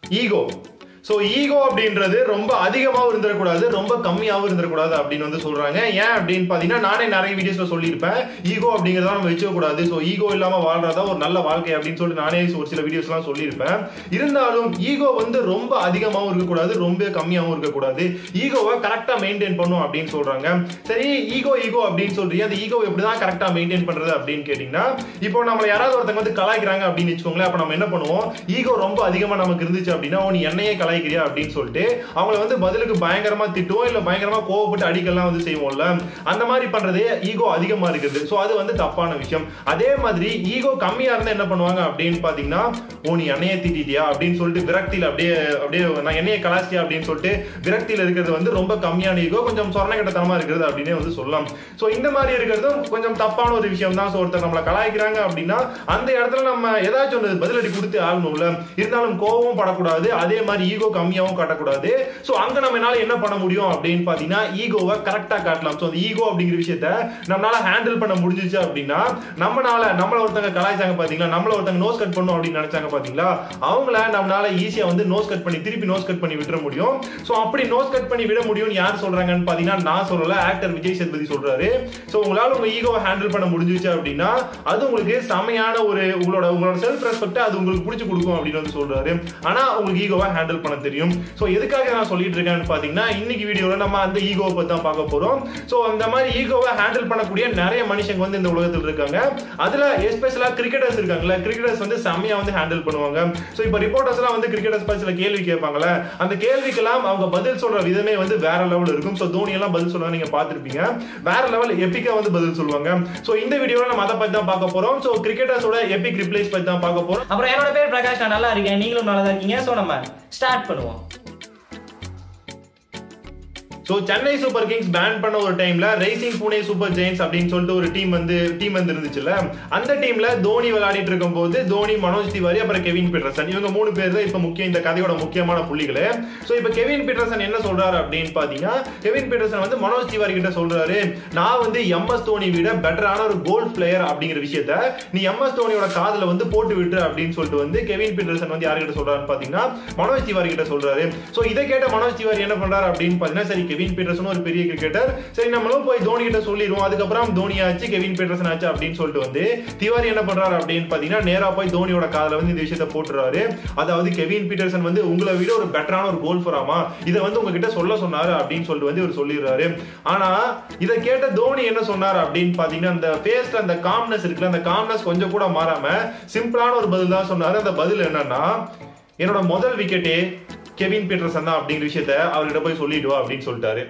ego so ego அப்படின்றது ரொம்ப அதிகமாகவும் இருந்துடக்கூடாது ரொம்ப கம்மியாகவும் இருந்துடக்கூடாது அப்படின்னு வந்து சொல்றாங்க ஏன் அப்படின்னு பார்த்தீங்கன்னா நானே நிறைய வீடியோஸ்ல சொல்லியிருப்பேன் ஈகோ அப்படிங்கிறத நம்ம வச்சுக்கூடாது ஸோ ஈகோ இல்லாமல் வாழ்றதா ஒரு நல்ல வாழ்க்கை அப்படின்னு சொல்லிட்டு நானே ஒரு சில வீடியோஸ்லாம் சொல்லியிருப்பேன் இருந்தாலும் ஈகோ வந்து ரொம்ப அதிகமாகவும் இருக்கக்கூடாது ரொம்ப கம்மியாகவும் இருக்கக்கூடாது ஈகோவை கரெக்டாக மெயின்டைன் பண்ணும் அப்படின்னு சொல்றாங்க சரி ஈகோ ஈகோ அப்படின்னு சொல்றீங்க அந்த ஈகோ எப்படி தான் கரெக்டாக மெயின்டைன் பண்றது அப்படின்னு கேட்டிங்கன்னா இப்போ நம்ம யாராவது ஒருத்தங்க வந்து கலாய்க்கிறாங்க அப்படின்னு வச்சுக்கோங்களேன் அப்போ நம்ம என்ன பண்ணுவோம் ஈகோ ரொம்ப அதிகமாக நமக்கு இருந்துச்சு அப்படின்னா "ஓ, நீ என்னையே கலாய்க்கிறியா அப்படின்னு சொல்லிட்டு அவங்கள வந்து பதிலுக்கு பயங்கரமா திட்டுவோம் இல்ல பயங்கரமா கோவப்பட்டு அடிக்கலாம் வந்து செய்வோம்ல அந்த மாதிரி பண்றதே ஈகோ அதிகமா இருக்குது ஸோ அது வந்து தப்பான விஷயம் அதே மாதிரி ஈகோ கம்மியா இருந்தா என்ன பண்ணுவாங்க அப்படின்னு பாத்தீங்கன்னா ஓ நீ என்னையே திட்டிட்டியா அப்படின்னு சொல்லிட்டு விரக்தியில அப்படியே அப்படியே நான் என்னையே கலாச்சியா அப்படின்னு சொல்லிட்டு விரக்தியில இருக்கிறது வந்து ரொம்ப கம்மியான ஈகோ கொஞ்சம் சொரணக்கட்டத்தனமா இருக்கிறது அப்படின்னே வந்து சொல்லலாம் ஸோ இந்த மாதிரி இருக்கிறதும் கொஞ்சம் தப்பான ஒரு விஷயம் தான் ஸோ ஒருத்தர் நம்மளை கலாய்க்கிறாங்க அப்படின்னா அந்த இடத்துல நம்ம ஏதாச்சும் ஒன்று பதிலடி கொடுத்து ஆகணும்ல இருந்தாலும் கோவமும் படக்கூடாது அதே மாதிரி ஈகோ கம்மியாகவும் காட்டக்கூடாது ஸோ அங்க நம்ம என்னால என்ன பண்ண முடியும் அப்படின்னு பாத்தீங்கன்னா ஈகோவை கரெக்டா காட்டலாம் ஸோ அந்த ஈகோ அப்படிங்கிற விஷயத்த நம்மளால ஹேண்டில் பண்ண முடிஞ்சிச்சு அப்படின்னா நம்மளால நம்மள ஒருத்தங்க கலாய்ச்சாங்க பாத்தீங்களா நம்மள ஒருத்தங்க நோஸ் கட் பண்ணும் அப்படின்னு நினைச்சாங்க பாத்தீங்களா அவங்கள நம்மளால ஈஸியா வந்து நோஸ் கட் பண்ணி திருப்பி நோஸ் கட் பண்ணி விட்டுற முடியும் ஸோ அப்படி நோஸ் கட் பண்ணி விட முடியும்னு யார் சொல்றாங்கன்னு பாத்தீங்கன்னா நான் சொல்லல ஆக்டர் விஜய் சேதுபதி சொல்றாரு ஸோ உங்களால உங்க ஈகோவை ஹேண்டில் பண்ண முடிஞ்சிச்சு அப்படின்னா அது உங்களுக்கு செமையான ஒரு உங்களோட உங்களோட செல்ஃப் ரெஸ்பெக்ட் அது உங்களுக்கு பிடிச்சி கொடுக்கும் அப்படின்னு வந்து சொல்றாரு ஆனா உங்களுக்கு ஈகோவை ஹேண்டில் பண்ண தெரியும் ஸோ எதுக்காக நான் சொல்லிட்டு இருக்கேன்னு பாத்தீங்கன்னா இன்னைக்கு வீடியோல நம்ம அந்த ஈகோவை பத்தி தான் பார்க்க போறோம் ஸோ அந்த மாதிரி ஈகோவை ஹேண்டில் பண்ணக்கூடிய நிறைய மனுஷங்க வந்து இந்த உலகத்தில் இருக்காங்க அதுல எஸ்பெஷலா கிரிக்கெட்டர்ஸ் இருக்காங்கல்ல கிரிக்கெட்டர்ஸ் வந்து செம்மையா வந்து ஹேண்டில் பண்ணுவாங்க ஸோ இப்போ ரிப்போர்ட்டர்ஸ் எல்லாம் வந்து கிரிக்கெட்டர்ஸ் பத்தி சில கேள்வி கேட்பாங்கல்ல அந்த கேள்விக்கெல்லாம் அவங்க பதில் சொல்ற விதமே வந்து வேற லெவல் இருக்கும் ஸோ தோனி எல்லாம் பதில் சொல்லுவாங்க நீங்க பார்த்திருப்பீங்க வேற லெவல் எப்பிக்கா வந்து பதில் சொல்லுவாங்க ஸோ இந்த வீடியோல நம்ம அதை பத்தி தான் பார்க்க போறோம் ஸோ கிரிக்கெட்டர்ஸோட எபிக் ரிப்ளைஸ் பத்தி தான் பார்க்க போறோம் அப்புறம் என்னோட பேர் பிரகாஷ் நான் நல்லா இருக்கேன் நீங்களும் நல்லா தான் இருக்கீங்க ஸோ நம்ம ஸ்டார்ட் பண்ணுவோம் so Chennai super kings fan பண்ண ஒரு டைம்ல ரைசிங் புனே சூப்பர் ஜெயின்ஸ் அப்படின்னு சொல்லிட்டு ஒரு டீம் வந்து டீம் வந்து இருந்துச்சுல்ல அந்த டீம்ல தோனி விளையாடிட்டு இருக்கும்போது தோனி மனோஜ் திவாரி அப்புறம் கெவின் பீட்டர்சன் இவங்க மூணு பேர் தான் இப்போ முக்கியம் இந்த கதையோட முக்கியமான புள்ளிகளே ஸோ இப்போ கெவின் பீட்டர்சன் என்ன சொல்றாரு அப்படின்னு பாத்தீங்கன்னா கெவின் பீட்டர்சன் வந்து மனோஜ் திவாரி கிட்ட சொல்றாரு நான் வந்து எம்எஸ் தோனி விட பெட்டரான ஒரு கோல்ஃப் பிளேயர் அப்படிங்கிற விஷயத்த நீ எம்எஸ் தோனியோட காதுல வந்து போட்டு விட்டு அப்படின்னு சொல்லிட்டு வந்து கெவின் பீட்டர்சன் வந்து யார்கிட்ட சொல்றாருன்னு பாத்தீங்கன்னா மனோஜ் திவாரி கிட்ட சொல்றாரு ஸோ இதை கேட்ட மனோஜ் திவாரி என்ன பண்றாரு அப்படின்னு பாத்தீங்கன்னா சரி கெவின் பீட்டர்சன் ஒரு பெரிய கிரிக்கெட்டர் சரி நம்மளும் போய் தோனி கிட்ட சொல்லிடுவோம் அதுக்கப்புறம் தோனி ஆச்சு கெவின் பீட்டர்சன் ஆச்சு அப்படின்னு சொல்லிட்டு வந்து திவாரி என்ன பண்றாரு அப்படின்னு பாத்தீங்கன்னா நேரா போய் தோனியோட காதுல வந்து இந்த விஷயத்த போட்டுறாரு அதாவது கெவின் பீட்டர்சன் வந்து உங்களை விட ஒரு பெட்டரான ஒரு கோல்ஃபராமா இதை வந்து உங்ககிட்ட சொல்ல சொன்னாரு அப்படின்னு சொல்லிட்டு வந்து இவர் சொல்லிடுறாரு ஆனா இதை கேட்ட தோனி என்ன சொன்னாரு அப்படின்னு பாத்தீங்கன்னா அந்த ஃபேஸ்ல அந்த காம்னஸ் இருக்குல்ல அந்த காம்னஸ் கொஞ்சம் கூட மாறாம சிம்பிளான ஒரு பதில் தான் சொன்னாரு அந்த பதில் என்னன்னா என்னோட முதல் விக்கெட்டே கெவின் பீட்டர்சன் தான் அப்படிங்கிற விஷயத்த அவர்கிட்ட போய் சொல்லிட்டு வா அப்படின்னு சொல்லிட்டாரு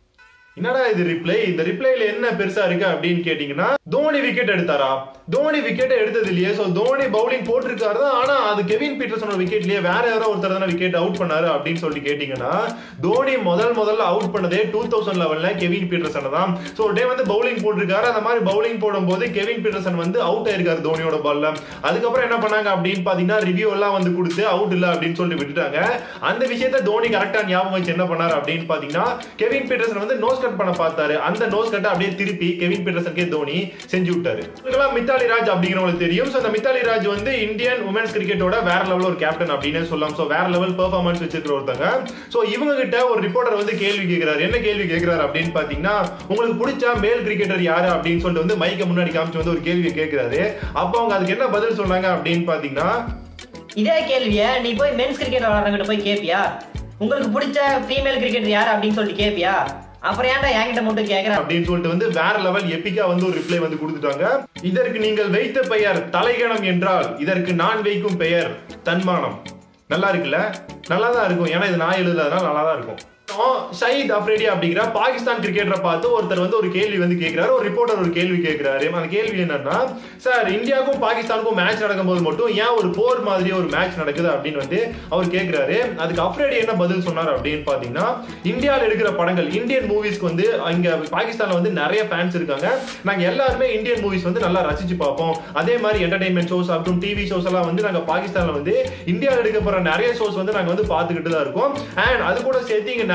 என்னடா இது ரிப்ளை இந்த ரிப்ளைல என்ன பெருசா இருக்கு அப்படின்னு கேட்டீங்கன்னா தோனி விக்கெட் எடுத்தாரா தோனி விக்கெட் எடுத்தது இல்லையே சோ தோனி பவுலிங் போட்டிருக்காரு தான் ஆனா அது கெவின் பீட்டர்சனோட விக்கெட்லயே வேற யாரோ ஒருத்தர் தானே விக்கெட் அவுட் பண்ணாரு அப்படின்னு சொல்லி கேட்டீங்கன்னா தோனி முதல் முதல்ல அவுட் பண்ணதே டூ தௌசண்ட் லெவல்ல கெவின் பீட்டர்சன் தான் சோ ஒரு டே வந்து பவுலிங் போட்டிருக்காரு அந்த மாதிரி பவுலிங் போடும்போது கெவின் பீட்டர்சன் வந்து அவுட் ஆயிருக்காரு தோனியோட பால்ல அதுக்கப்புறம் என்ன பண்ணாங்க அப்படின்னு பாத்தீங்கன்னா ரிவ்யூ எல்லாம் வந்து கொடுத்து அவுட் இல்ல அப்படின்னு சொல்லி விட்டுட்டாங்க அந்த விஷயத்த தோனி கரெக்டா ஞாபகம் வச்சு என்ன பண்ணாரு அப்படின்னு பாத்தீங்கன்னா கெவின் பீட்டர்சன் வந்து நோஸ் கட் பண்ண பார்த்தாரு அந்த நோஸ் கட்டை அப்படியே திருப்பி கெவின் பீட்டர்சனுக்கே தோனி செஞ்சு விட்டாரு உங்களுக்கெல்லாம் மித்தாலி ராஜ் அப்படிங்கிறவங்களுக்கு தெரியும் ஸோ அந்த மித்தாலி ராஜ் வந்து இந்தியன் உமன்ஸ் கிரிக்கெட்டோட வேற லெவல் ஒரு கேப்டன் அப்படின்னு சொல்லலாம் ஸோ வேற லெவல் பெர்ஃபார்மன்ஸ் வச்சிருக்கிற ஒருத்தங்க ஸோ இவங்க கிட்ட ஒரு ரிப்போர்ட்டர் வந்து கேள்வி கேட்கிறாரு என்ன கேள்வி கேட்கிறாரு அப்படின்னு பாத்தீங்கன்னா உங்களுக்கு பிடிச்ச மேல் கிரிக்கெட்டர் யாரு அப்படின்னு சொல்லிட்டு வந்து மைக்க முன்னாடி காமிச்சு வந்து ஒரு கேள்வி கேட்கிறாரு அப்போ அவங்க அதுக்கு என்ன பதில் சொன்னாங்க அப்படின்னு பாத்தீங்கன்னா இதே கேள்வியை நீ போய் மென்ஸ் கிரிக்கெட் விளாட்றவங்கிட்ட போய் கேட்பியா உங்களுக்கு பிடிச்ச ஃபீமேல் கிரிக்கெட்டர் யார் அப்படின்னு சொல்லிட்டு கேட்பியா அப்புறம் ஏன்டா என்கிட்ட மட்டும் கேட்குற அப்படின்னு சொல்லிட்டு வந்து வேற லெவல் எப்பிக்கா வந்து ஒரு ரிப்ளை வந்து கொடுத்துட்டாங்க இதற்கு நீங்கள் வைத்த பெயர் தலைகணம் என்றால் இதற்கு நான் வைக்கும் பெயர் தன்மானம் நல்லா இருக்குல்ல நல்லா தான் இருக்கும் ஏன்னா இது நான் எழுதுறதுனால நல்லா தான் இருக்கும் ஷஹீத் அப்ரேடி அப்படிங்கிற பாகிஸ்தான் கிரிக்கெட்டரை பார்த்து ஒருத்தர் வந்து ஒரு கேள்வி வந்து கேட்கிறாரு ஒரு ரிப்போர்ட்டர் ஒரு கேள்வி கேட்கிறாரு அந்த கேள்வி என்னன்னா சார் இந்தியாவுக்கும் பாகிஸ்தானுக்கும் மேட்ச் நடக்கும்போது மட்டும் ஏன் ஒரு போர் மாதிரி ஒரு மேட்ச் நடக்குது அப்படின்னு வந்து அவர் கேட்கிறாரு அதுக்கு அப்ரேடி என்ன பதில் சொன்னார் அப்படின்னு பாத்தீங்கன்னா இந்தியாவில் எடுக்கிற படங்கள் இந்தியன் மூவிஸ்க்கு வந்து இங்க பாகிஸ்தான்ல வந்து நிறைய ஃபேன்ஸ் இருக்காங்க நாங்க எல்லாருமே இந்தியன் மூவிஸ் வந்து நல்லா ரசிச்சு பார்ப்போம் அதே மாதிரி என்டர்டைன்மெண்ட் ஷோஸ் ஆகட்டும் டிவி ஷோஸ் எல்லாம் வந்து நாங்க பாகிஸ்தான்ல வந்து இந்தியாவில் எடுக்கப்படுற நிறைய ஷோஸ் வந்து நாங்க வந்து பார்த்துக்கிட்டு தான் இருக்கோம் அண்ட் அது கூட சேர்த்து இங்க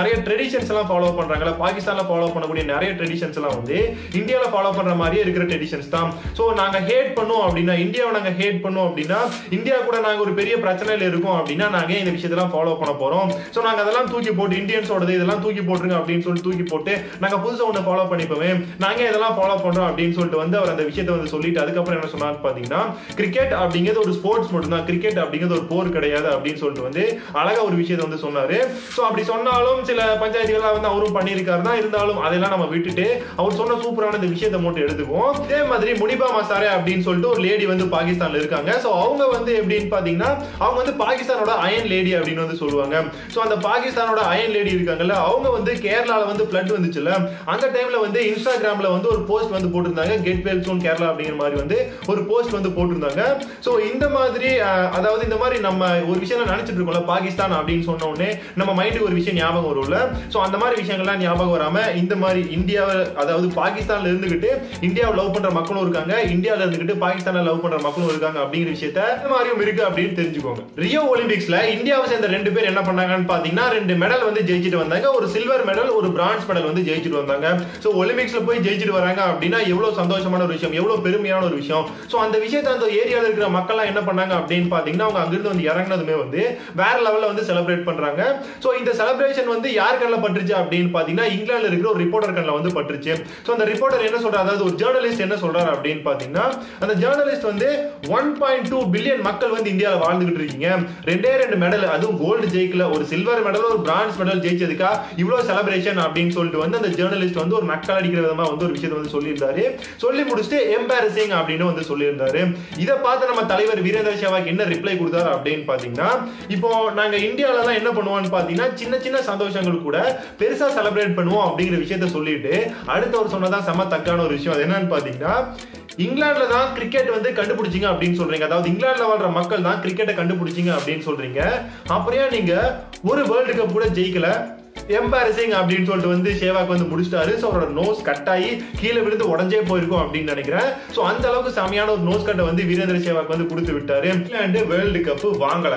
நிறைய ட்ரெடிஷன்ஸ் எல்லாம் ஃபாலோ பண்றாங்கல்ல பாகிஸ்தான்ல ஃபாலோ பண்ணக்கூடிய நிறைய ட்ரெடிஷன்ஸ் எல்லாம் வந்து இந்தியாவில் ஃபாலோ பண்ற மாதிரியே இருக்கிற ட்ரெடிஷன்ஸ் தான் ஸோ நாங்க ஹேட் பண்ணோம் அப்படின்னா இந்தியாவை நாங்க ஹேட் பண்ணோம் அப்படின்னா இந்தியா கூட நாங்க ஒரு பெரிய பிரச்சனையில இருக்கோம் அப்படின்னா நாங்க ஏன் இந்த விஷயத்தெல்லாம் ஃபாலோ பண்ண போறோம் ஸோ நாங்க அதெல்லாம் தூக்கி போட்டு இந்தியன்ஸோடது இதெல்லாம் தூக்கி போட்டுருங்க அப்படின்னு சொல்லிட்டு தூக்கி போட்டு நாங்க புதுசா ஒன்று ஃபாலோ பண்ணிப்போமே நாங்க இதெல்லாம் ஃபாலோ பண்றோம் அப்படின்னு சொல்லிட்டு வந்து அவர் அந்த விஷயத்தை வந்து சொல்லிட்டு அதுக்கப்புறம் என்ன சொன்னார் பாத்தீங்கன்னா கிரிக்கெட் அப்படிங்கிறது ஒரு ஸ்போர்ட்ஸ் மட்டும் தான் கிரிக்கெட் அப்படிங்கிறது ஒரு போர் கிடையாது அப்படின்னு சொல்லிட்டு வந்து அழகா ஒரு விஷயத்தை வந்து சொன்னாரு ஸோ அப்படி சொன்னாலும் சில பஞ்சாயத்துகள்லாம் வந்து அவரும் பண்ணியிருக்காரு தான் இருந்தாலும் அதெல்லாம் நம்ம விட்டுட்டு அவர் சொன்ன சூப்பரான இந்த விஷயத்தை மட்டும் எடுத்துக்குவோம் இதே மாதிரி முனிபா மசாரே அப்படின்னு சொல்லிட்டு ஒரு லேடி வந்து பாகிஸ்தான்ல இருக்காங்க ஸோ அவங்க வந்து எப்படின்னு பாத்தீங்கன்னா அவங்க வந்து பாகிஸ்தானோட அயன் லேடி அப்படின்னு வந்து சொல்லுவாங்க ஸோ அந்த பாகிஸ்தானோட அயன் லேடி இருக்காங்கல்ல அவங்க வந்து கேரளால வந்து ஃபிளட் வந்துச்சுல்ல அந்த டைம்ல வந்து இன்ஸ்டாகிராம்ல வந்து ஒரு போஸ்ட் வந்து போட்டிருந்தாங்க கெட் வெல் சூன் கேரளா அப்படிங்கிற மாதிரி வந்து ஒரு போஸ்ட் வந்து போட்டிருந்தாங்க ஸோ இந்த மாதிரி அஹ், அதாவது இந்த மாதிரி நம்ம ஒரு விஷயம் நினைச்சிட்டு இருக்கோம்ல பாகிஸ்தான் அப்படின்னு சொன்ன உடனே நம்ம மைண்டுக்கு ஒரு விஷயம் ஞாபகம் வரும்ல ஸோ அந்த மாதிரி விஷயங்கள்லாம் ஞாபகம் வராம இந்த மாதிரி இந்தியாவை அதாவது பாகிஸ்தான்ல இருந்துகிட்டு இந்தியாவை லவ் பண்ற மக்களும் இருக்காங்க இந்தியால இருந்துகிட்டு பாகிஸ்தான்ல லவ் பண்ற மக்களும் இருக்காங்க அப்படிங்கிற விஷயத்த இந்த மாதிரியும் இருக்கு அப்படின்னு தெரிஞ்சுக்கோங்க ரியோ ஒலிம்பிக்ஸ்ல இந்தியாவை சேர்ந்த ரெண்டு பேர் என்ன பண்ணாங்கன்னு பாத்தீங்கன்னா ரெண்டு மெடல் வந்து ஜெயிச்சிட்டு வந்தாங்க ஒரு சில்வர் மெடல் ஒரு பிரான்ஸ் மெடல் வந்து ஜெயிச்சிட்டு வந்தாங்க ஸோ ஒலிம்பிக்ஸ்ல போய் ஜெயிச்சிட்டு வராங்க அப்படின்னா எவ்வளவு சந்தோஷமான ஒரு விஷயம் எவ்வளவு பெருமையான ஒரு விஷயம் ஸோ அந்த விஷயத்தை அந்த ஏரியாவில் இருக்கிற மக்கள்லாம் என்ன பண்ணாங்க அப்படின்னு பாத்தீங்கன்னா அவங்க அங்கிருந்து வந்து இறங்குனதுமே வந்து வேற லெவல்ல வந்து செலிப்ரேட் பண்றாங்க ஸோ இந்த செலிப்ரேஷன் வந்து யார் கண்ணில் பட்டுருச்சு அப்படின்னு பாத்தீங்கன்னா இங்கிலாந்துல இருக்கிற ஒரு ரிப்போர்ட்டர் கண்ணில் வந்து பட்டுருச்சு ஸோ அந்த ரிப்போர்ட்டர் என்ன சொல்றாரு அதாவது ஒரு ஜேர்னலிஸ்ட் என்ன சொல்றாரு அப்படின்னு பாத்தீங்கன்னா அந்த ஜேர்னலிஸ்ட் வந்து ஒன் பாயிண்ட் டூ பில்லியன் மக்கள் வந்து இந்தியாவில் வாழ்ந்துகிட்டு இருக்கீங்க ரெண்டே ரெண்டு மெடல் அதுவும் கோல்டு ஜெயிக்கல ஒரு சில்வர் மெடல் ஒரு பிரான்ஸ் மெடல் ஜெயிச்சதுக்கா இவ்வளவு செலிப்ரேஷன் அப்படின்னு சொல்லிட்டு வந்து அந்த ஜேர்னலிஸ்ட் வந்து ஒரு நக்கல் அடிக்கிற விதமா வந்து ஒரு விஷயத்தை வந்து சொல்லியிருந்தாரு சொல்லி முடிச்சுட்டு எம்பாரசிங் அப்படின்னு வந்து சொல்லியிருந்தாரு இதை பார்த்து நம்ம தலைவர் வீரேந்திர சேவாக் என்ன ரிப்ளை கொடுத்தாரு அப்படின்னு பாத்தீங்கன்னா இப்போ நாங்க இந்தியால எல்லாம் என்ன பண்ணுவோம்னு பாத்தீங்கன்னா சின்ன சின்ன சந்தோஷங்கள் கூட பெருசா செலிப்ரேட் பண்ணுவோம் அப்படிங்கிற விஷயத்த சொல்லிட்டு அடுத்தவர் சொன்னதான் செம தக்கான ஒரு விஷயம் அது என்னன்னு பாத்தீங்கன்னா இங்கிலாந்துல தான் கிரிக்கெட் வந்து கண்டுபிடிச்சிங்க அப்படின்னு சொல்றீங்க அதாவது இங்கிலாந்துல வாழ்ற மக்கள் தான் கிரிக்கெட்டை கண்டுபிடிச்சிங்க அப்படின்னு சொல்றீங்க அப்படியே நீங்க ஒரு வேர்ல்டு கப் கூட ஜெயிக்கல எம்பாரசிங் அப்படின்னு சொல்லிட்டு வந்து சேவாக் வந்து முடிச்சிட்டாரு ஸோ அவரோட நோஸ் கட் ஆகி கீழே விழுந்து உடஞ்சே போயிருக்கும் அப்படின்னு நினைக்கிறேன் ஸோ அந்த அளவுக்கு செமையான ஒரு நோஸ் கட்டை வந்து வீரேந்திர சேவாக் வந்து கொடுத்து விட்டாரு இங்கிலாந்து வேர்ல்டு கப் வாங்கல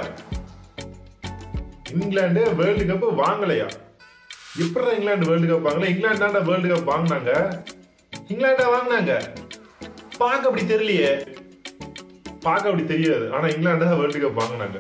இங்கிலாந்து வேர்ல்டு கப் வாங்கலையா எப்படி இங்கிலாந்து வேர்ல்டு கப் வாங்கல இங்கிலாந்து தான்டா வேர்ல்டு கப் வாங்கினாங்க இங்கிலாண்டா வாங்கினாங்க பார்க்க அப்படி தெரியலையே பார்க்க அப்படி தெரியாது ஆனா இங்கிலாந்து தான் வேர்ல்டு கப் வாங்கினாங்க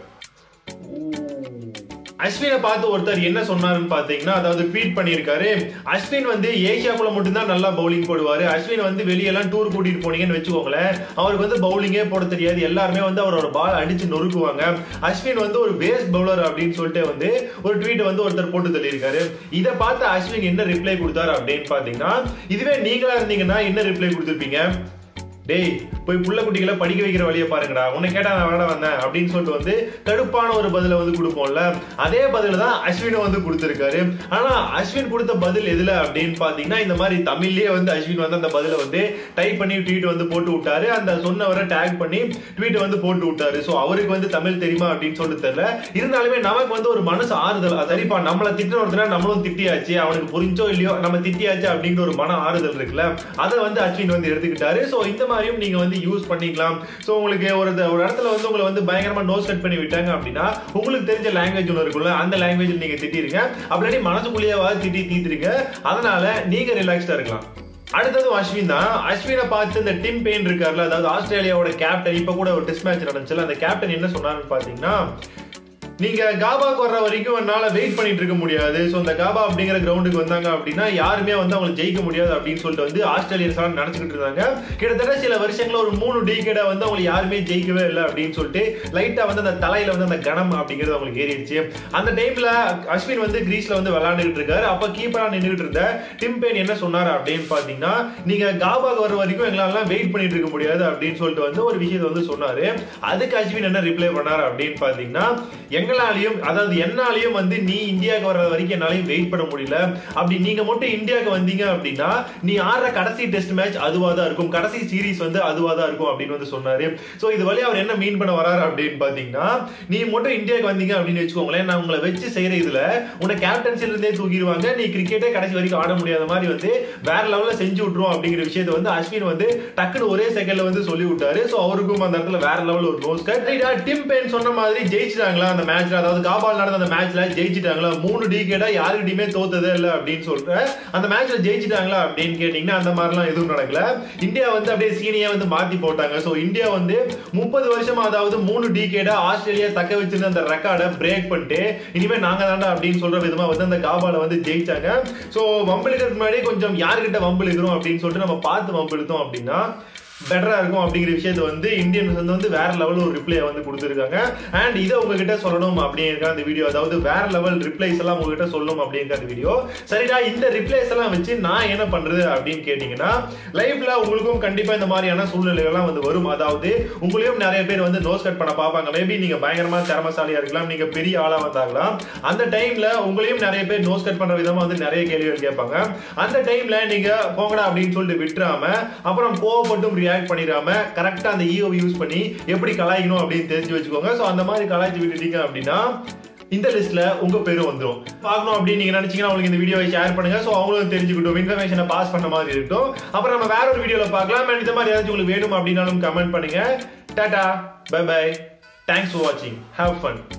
அஸ்வினை பார்த்து ஒருத்தர் என்ன சொன்னாருன்னு பாத்தீங்கன்னா அதாவது ட்வீட் பண்ணியிருக்காரு அஸ்வின் வந்து ஏசியாக்குள்ள மட்டும்தான் நல்லா பவுலிங் போடுவாரு அஸ்வின் வந்து வெளியெல்லாம் டூர் கூட்டிட்டு போனீங்கன்னு வச்சுக்கோங்களேன் அவருக்கு வந்து பவுலிங்கே போட தெரியாது எல்லாருமே வந்து அவரோட பால் அடிச்சு நொறுக்குவாங்க அஸ்வின் வந்து ஒரு வேஸ்ட் பவுலர் அப்படின்னு சொல்லிட்டு வந்து ஒரு ட்வீட் வந்து ஒருத்தர் போட்டு தள்ளியிருக்காரு இதை பார்த்து அஸ்வின் என்ன ரிப்ளை கொடுத்தாரு அப்படின்னு பாத்தீங்கன்னா இதுவே நீங்களா இருந்தீங்கன்னா என்ன ரிப்ளை கொடுத்துருப்பீங்க டேய் போய் புள்ள குட்டிகளை படிக்க வைக்கிற வழியை பாருங்கடா உன்னை கேட்டா நான் விளையாட வந்தேன் அப்படின்னு சொல்லிட்டு வந்து கடுப்பான ஒரு பதில வந்து கொடுப்போம்ல அதே பதில தான் அஸ்வினும் வந்து கொடுத்திருக்காரு ஆனா அஸ்வின் கொடுத்த பதில் எதுல அப்படின்னு பாத்தீங்கன்னா இந்த மாதிரி தமிழ்லயே வந்து அஸ்வின் வந்து அந்த பதில வந்து டைப் பண்ணி ட்வீட் வந்து போட்டு விட்டாரு அந்த சொன்னவரை டேக் பண்ணி ட்வீட் வந்து போட்டு விட்டாரு சோ அவருக்கு வந்து தமிழ் தெரியுமா அப்படின்னு சொல்லிட்டு தெரியல இருந்தாலுமே நமக்கு வந்து ஒரு மனசு ஆறுதல் அது சரிப்பா நம்மள திட்டின ஒருத்தர நம்மளும் திட்டியாச்சு அவனுக்கு புரிஞ்சோ இல்லையோ நம்ம திட்டியாச்சு அப்படிங்கிற ஒரு மன ஆறுதல் இருக்குல்ல அதை வந்து அஸ்வின் வந்து எடுத்துக்கிட்டாரு சோ இந்த மாதிரியும் நீங்க வந்து யூஸ் பண்ணிக்கலாம் சோ உங்களுக்கு ஒரு ஒரு இடத்துல வந்து உங்களை வந்து பயங்கரமா நோஸ் கட் பண்ணி விட்டாங்க அப்படின்னா உங்களுக்கு தெரிஞ்ச லாங்குவேஜ் ஒன்று இருக்குல்ல அந்த லாங்குவேஜ் நீங்க திட்டிருங்க அப்படி மனசுக்குள்ளேயாவது திட்டி தீத்துருங்க அதனால நீங்க ரிலாக்ஸ்டா இருக்கலாம் அடுத்தது அஸ்வின் தான் அஸ்வினை பார்த்து இந்த டிம் பெயின் இருக்காருல்ல அதாவது ஆஸ்திரேலியாவோட கேப்டன் இப்ப கூட ஒரு டெஸ்ட் மேட்ச் நடந்துச்சுல அந்த கேப்டன் என்ன சொன்னாருன்னு பாத்தீங்கன்னா நீங்க காபாக்கு வர்ற வரைக்கும் என்னால வெயிட் பண்ணிட்டு இருக்க முடியாது ஸோ இந்த காபா அப்படிங்கிற கிரவுண்டுக்கு வந்தாங்க அப்படின்னா யாருமே வந்து அவங்க ஜெயிக்க முடியாது அப்படின்னு சொல்லிட்டு வந்து ஆஸ்திரேலியன்ஸ் எல்லாம் நினைச்சுக்கிட்டு இருந்தாங்க கிட்டத்தட்ட சில வருஷங்கள ஒரு மூணு டீக்கெடா வந்து அவங்க யாருமே ஜெயிக்கவே இல்லை அப்படின்னு சொல்லிட்டு லைட்டா வந்து அந்த தலையில வந்து அந்த கணம் அப்படிங்கிறது அவங்களுக்கு ஏறிடுச்சு அந்த டைம்ல அஸ்வின் வந்து கிரீஸ்ல வந்து விளையாண்டுட்டு இருக்காரு அப்ப கீப்பரா நின்றுட்டு இருந்த டிம் பெயின் என்ன சொன்னாரு அப்படின்னு பாத்தீங்கன்னா நீங்க காபாக்கு வர வரைக்கும் எங்களால வெயிட் பண்ணிட்டு இருக்க முடியாது அப்படின்னு சொல்லிட்டு வந்து ஒரு விஷயத்தை வந்து சொன்னாரு அதுக்கு அஸ்வின் என்ன ரிப்ளை பண்ணாரு அப்படின்னு பாத்தீங்கன்னா எங்களாலையும் அதாவது என்னாலையும் வந்து நீ இந்தியாவுக்கு வர வரைக்கும் என்னாலையும் வெயிட் பண்ண முடியல அப்படி நீங்க மட்டும் இந்தியாவுக்கு வந்தீங்க அப்படின்னா நீ ஆடுற கடைசி டெஸ்ட் மேட்ச் அதுவா தான் இருக்கும் கடைசி சீரிஸ் வந்து அதுவா தான் இருக்கும் அப்படின்னு வந்து சொன்னாரு சோ இது வழி அவர் என்ன மீன் பண்ண வராரு அப்படின்னு பாத்தீங்கன்னா நீ மட்டும் இந்தியாவுக்கு வந்தீங்க அப்படின்னு வச்சுக்கோங்களேன் நான் உங்களை வச்சு செய்யற இதுல உன்னை கேப்டன்சில இருந்தே தூக்கிடுவாங்க நீ கிரிக்கெட்டே கடைசி வரைக்கும் ஆட முடியாத மாதிரி வந்து வேற லெவல்ல செஞ்சு விட்டுரும் அப்படிங்கிற விஷயத்தை வந்து அஸ்வின் வந்து டக்குன்னு ஒரே செகண்ட்ல வந்து சொல்லி விட்டாரு சோ அவருக்கும் அந்த இடத்துல வேற லெவல் ஒரு நோஸ் கட் டிம் பெயின் சொன்ன மாதிரி ஜெயிச்சிட்டாங்களா அந்த மேட்ச்ல அதாவது காபால் நடந்த அந்த மேட்ச்ல ஜெயிச்சிட்டாங்களா மூணு டிகேடா யாருக்கிட்டயுமே தோத்ததே இல்லை அப்படின்னு சொல்றேன் அந்த மேட்ச்ல ஜெயிச்சிட்டாங்களா அப்படின்னு கேட்டீங்கன்னா அந்த மாதிரிலாம் எதுவும் நடக்கல இந்தியா வந்து அப்படியே சீனியா வந்து மாத்தி போட்டாங்க ஸோ இந்தியா வந்து முப்பது வருஷமா அதாவது மூணு டிகேடா ஆஸ்திரேலியா தக்க வச்சிருந்த அந்த ரெக்கார்டை பிரேக் பண்ணிட்டு இனிமே நாங்க தாண்டா அப்படின்னு சொல்ற விதமா வந்து அந்த காபால வந்து ஜெயிச்சாங்க ஸோ வம்பிழுக்கிறதுக்கு முன்னாடி கொஞ்சம் யாருக்கிட்ட வம்பிழுக்கிறோம் அப்படின்னு சொல்லிட்டு நம்ம பார்த்து வம்பிழுத்தோம் அப்படின்னா பெட்டரா இருக்கும் அப்படிங்கிற விஷயத்த வந்து இந்தியன்ஸ் வந்து வந்து வேற லெவல் ஒரு ரிப்ளை வந்து கொடுத்துருக்காங்க அண்ட் இதை உங்ககிட்ட சொல்லணும் அப்படிங்கிற அந்த வீடியோ அதாவது வேற லெவல் ரிப்ளைஸ் எல்லாம் உங்ககிட்ட சொல்லணும் அப்படிங்கிற அந்த வீடியோ சரிடா இந்த ரிப்ளைஸ் எல்லாம் வச்சு நான் என்ன பண்றது அப்படின்னு கேட்டீங்கன்னா லைஃப்ல உங்களுக்கும் கண்டிப்பா இந்த மாதிரியான சூழ்நிலைகள்லாம் வந்து வரும் அதாவது உங்களையும் நிறைய பேர் வந்து நோஸ் கட் பண்ண பார்ப்பாங்க மேபி நீங்க பயங்கரமா திறமசாலியா இருக்கலாம் நீங்க பெரிய ஆளா வந்தாகலாம் அந்த டைம்ல உங்களையும் நிறைய பேர் நோஸ் கட் பண்ற விதமா வந்து நிறைய கேள்விகள் கேட்பாங்க அந்த டைம்ல நீங்க போங்கடா அப்படின்னு சொல்லிட்டு விட்டுறாம அப்புறம் கோவப்பட்டும் ரியாக்ட் பண்ணிடாம கரெக்டா அந்த ஈஓ யூஸ் பண்ணி எப்படி கலாய்க்கணும் அப்படின்னு தெரிஞ்சு வச்சுக்கோங்க ஸோ அந்த மாதிரி கலாய்ச்சி விட்டுட்டீங்க அப்படின்னா இந்த லிஸ்ட்ல உங்க பேரும் வந்துரும் பார்க்கணும் அப்படின்னு நீங்க நினைச்சீங்கன்னா உங்களுக்கு இந்த வீடியோவை ஷேர் பண்ணுங்க ஸோ அவங்களும் தெரிஞ்சுக்கிட்டும் இன்ஃபர்மேஷனை பாஸ் பண்ண மாதிரி இருக்கும் அப்புறம் நம்ம வேற ஒரு வீடியோல பார்க்கலாம் And இந்த மாதிரி ஏதாச்சும் உங்களுக்கு வேணும் அப்படின்னாலும் கமெண்ட் பண்ணுங்க tata bye bye thanks for வாட்சிங் ஹேவ் ஃபன்